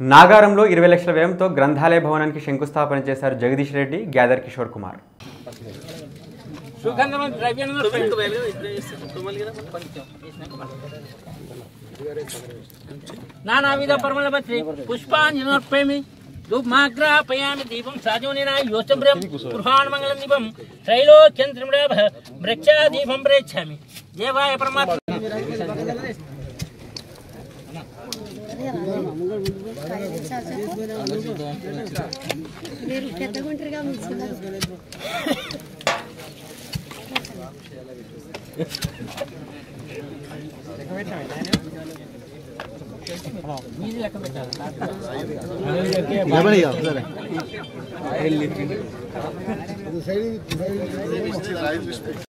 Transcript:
నాగారంలో ఇరవై లక్షల వ్యయంతో గ్రంథాలయ భవనానికి శంకుస్థాపన చేశారు జగదీష్ రెడ్డి గ్యాదర్ కిషోర్ కుమార్ సుగంధం ద్రవ్యం నానావిధ పరిమళ పత్రి పుష్పాంజనోర్పేమి ధూమాగ్రాపయామి దీపం సాజోనినా యోచంబ్రం గృహాణమంగళం దీపం త్రైలోక్యం త్రిమృడ వృక్షా దీపం ప్రేచ్ఛామి దేవాయ పరమాత్మ మీరు పెద్దగా ఉంటారుగా మీ చిన్నది మీది లెక్క పెట్టాలి